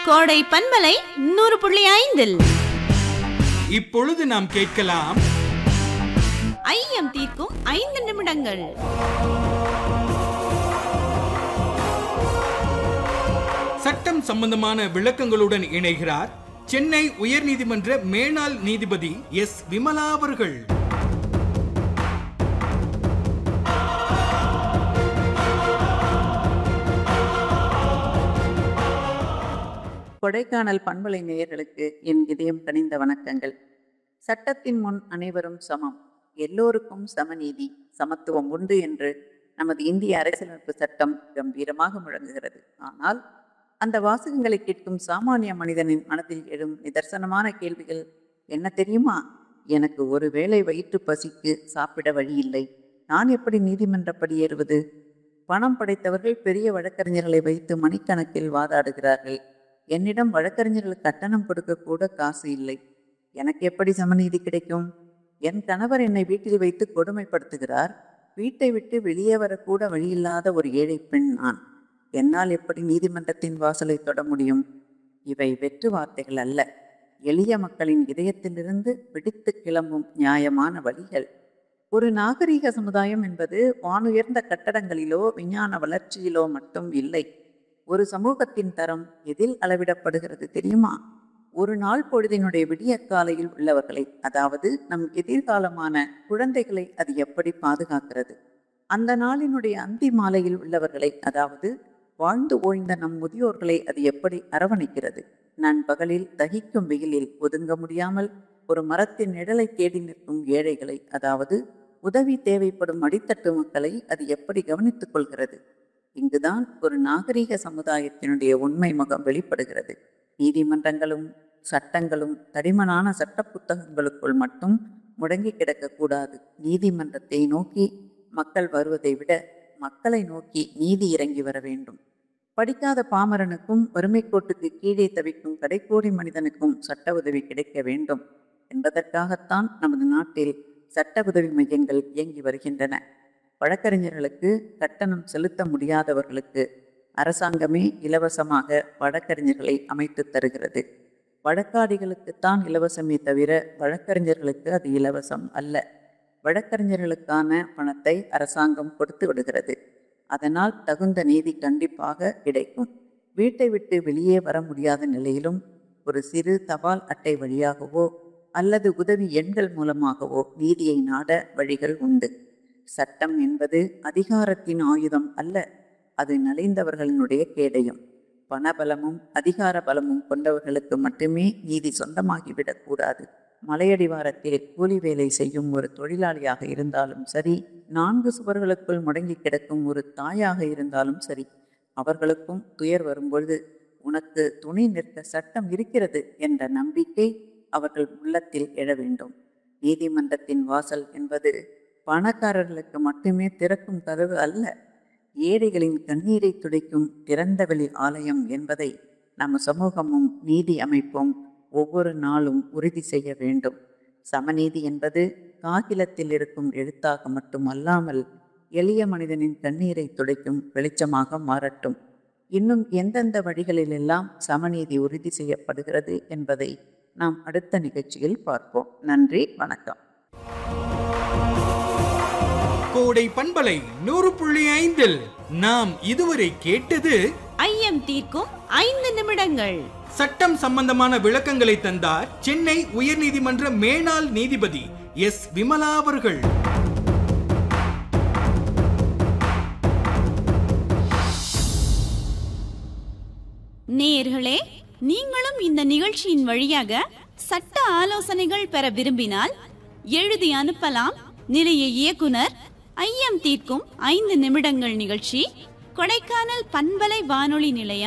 கோடை பண்பலை நூறு புள்ளி ஐந்தில் இப்பொழுது நாம் கேட்கலாம் ஐயம் தீர்க்கும் ஐந்து நிமிடங்கள் சட்டம் சம்பந்தமான விளக்கங்களுடன் இணைகிறார் சென்னை உயர்நீதிமன்ற மேனாள் நீதிபதி எஸ் விமலா அவர்கள் கொடைக்கானல் பண்பலை நேயர்களுக்கு என் இதயம் கனிந்த வணக்கங்கள் சட்டத்தின் முன் அனைவரும் சமம் எல்லோருக்கும் சமநீதி சமத்துவம் உண்டு என்று நமது இந்திய அரசியலமைப்பு சட்டம் கம்பீரமாக முழங்குகிறது ஆனால் அந்த வாசகங்களை கேட்கும் சாமானிய மனிதனின் மனதில் எழும் நிதர்சனமான கேள்விகள் என்ன தெரியுமா எனக்கு ஒருவேளை வயிற்று பசிக்கு சாப்பிட வழி இல்லை நான் எப்படி நீதிமன்றப்படி ஏறுவது பணம் படைத்தவர்கள் பெரிய வழக்கறிஞர்களை வைத்து மணிக்கணக்கில் வாதாடுகிறார்கள் என்னிடம் வழக்கறிஞர்கள் கட்டணம் கொடுக்க கூட காசு இல்லை எனக்கு எப்படி சமநீதி கிடைக்கும் என் கணவர் என்னை வீட்டில் வைத்து கொடுமைப்படுத்துகிறார் வீட்டை விட்டு வெளியே வரக்கூட வழியில்லாத ஒரு ஏழை பெண் நான் என்னால் எப்படி நீதிமன்றத்தின் வாசலை தொட முடியும் இவை வெற்று வார்த்தைகள் அல்ல எளிய மக்களின் இதயத்திலிருந்து பிடித்து கிளம்பும் நியாயமான வழிகள் ஒரு நாகரீக சமுதாயம் என்பது வானுயர்ந்த கட்டடங்களிலோ விஞ்ஞான வளர்ச்சியிலோ மட்டும் இல்லை ஒரு சமூகத்தின் தரம் எதில் அளவிடப்படுகிறது தெரியுமா ஒரு நாள் பொழுதினுடைய விடிய காலையில் உள்ளவர்களை அதாவது நம் எதிர்காலமான குழந்தைகளை அது எப்படி பாதுகாக்கிறது அந்த நாளினுடைய அந்தி மாலையில் உள்ளவர்களை அதாவது வாழ்ந்து ஓய்ந்த நம் முதியோர்களை அது எப்படி அரவணைக்கிறது நண்பகலில் தகிக்கும் வெயிலில் ஒதுங்க முடியாமல் ஒரு மரத்தின் நிழலை தேடி நிற்கும் ஏழைகளை அதாவது உதவி தேவைப்படும் அடித்தட்டு மக்களை அது எப்படி கவனித்துக் கொள்கிறது இங்குதான் ஒரு நாகரீக சமுதாயத்தினுடைய உண்மை முகம் வெளிப்படுகிறது நீதிமன்றங்களும் சட்டங்களும் தடிமனான சட்ட புத்தகங்களுக்குள் மட்டும் முடங்கி கிடக்கக்கூடாது நீதிமன்றத்தை நோக்கி மக்கள் வருவதை விட மக்களை நோக்கி நீதி இறங்கி வர வேண்டும் படிக்காத பாமரனுக்கும் வறுமை கோட்டுக்கு கீழே தவிக்கும் கடைக்கோடி மனிதனுக்கும் சட்ட உதவி கிடைக்க வேண்டும் என்பதற்காகத்தான் நமது நாட்டில் சட்ட உதவி மையங்கள் இயங்கி வருகின்றன வழக்கறிஞர்களுக்கு கட்டணம் செலுத்த முடியாதவர்களுக்கு அரசாங்கமே இலவசமாக வழக்கறிஞர்களை அமைத்து தருகிறது வழக்காடிகளுக்குத்தான் இலவசமே தவிர வழக்கறிஞர்களுக்கு அது இலவசம் அல்ல வழக்கறிஞர்களுக்கான பணத்தை அரசாங்கம் கொடுத்து விடுகிறது அதனால் தகுந்த நீதி கண்டிப்பாக கிடைக்கும் வீட்டை விட்டு வெளியே வர முடியாத நிலையிலும் ஒரு சிறு தபால் அட்டை வழியாகவோ அல்லது உதவி எண்கள் மூலமாகவோ நீதியை நாட வழிகள் உண்டு சட்டம் என்பது அதிகாரத்தின் ஆயுதம் அல்ல அது நலிந்தவர்களினுடைய கேடயம் பணபலமும் அதிகார பலமும் கொண்டவர்களுக்கு மட்டுமே நீதி சொந்தமாகிவிடக் கூடாது மலையடிவாரத்தில் கூலி வேலை செய்யும் ஒரு தொழிலாளியாக இருந்தாலும் சரி நான்கு சுவர்களுக்குள் முடங்கி கிடக்கும் ஒரு தாயாக இருந்தாலும் சரி அவர்களுக்கும் துயர் வரும்பொழுது உனக்கு துணை நிற்க சட்டம் இருக்கிறது என்ற நம்பிக்கை அவர்கள் உள்ளத்தில் எழ வேண்டும் நீதிமன்றத்தின் வாசல் என்பது பணக்காரர்களுக்கு மட்டுமே திறக்கும் கதவு அல்ல ஏழைகளின் கண்ணீரை துடைக்கும் திறந்தவெளி ஆலயம் என்பதை நம்ம சமூகமும் நீதி அமைப்பும் ஒவ்வொரு நாளும் உறுதி செய்ய வேண்டும் சமநீதி என்பது காகிலத்தில் இருக்கும் எழுத்தாக மட்டும் அல்லாமல் எளிய மனிதனின் கண்ணீரை துடைக்கும் வெளிச்சமாக மாறட்டும் இன்னும் எந்தெந்த வழிகளிலெல்லாம் சமநீதி உறுதி செய்யப்படுகிறது என்பதை நாம் அடுத்த நிகழ்ச்சியில் பார்ப்போம் நன்றி வணக்கம் கோடை பண்பலை நூறு புள்ளி ஐந்தில் நாம் இதுவரை கேட்டது ஐயம் தீர்க்கும் ஐந்து நிமிடங்கள் சட்டம் சம்பந்தமான விளக்கங்களை தந்தார் சென்னை உயர்நீதிமன்ற மேனாள் நீதிபதி எஸ் விமலா அவர்கள் நேயர்களே நீங்களும் இந்த நிகழ்ச்சியின் வழியாக சட்ட ஆலோசனைகள் பெற விரும்பினால் எழுதி அனுப்பலாம் நிலைய இயக்குனர் ஐயம் தீர்க்கும் ஐந்து நிமிடங்கள் நிகழ்ச்சி கொடைக்கானல் பண்பலை வானொலி நிலையம்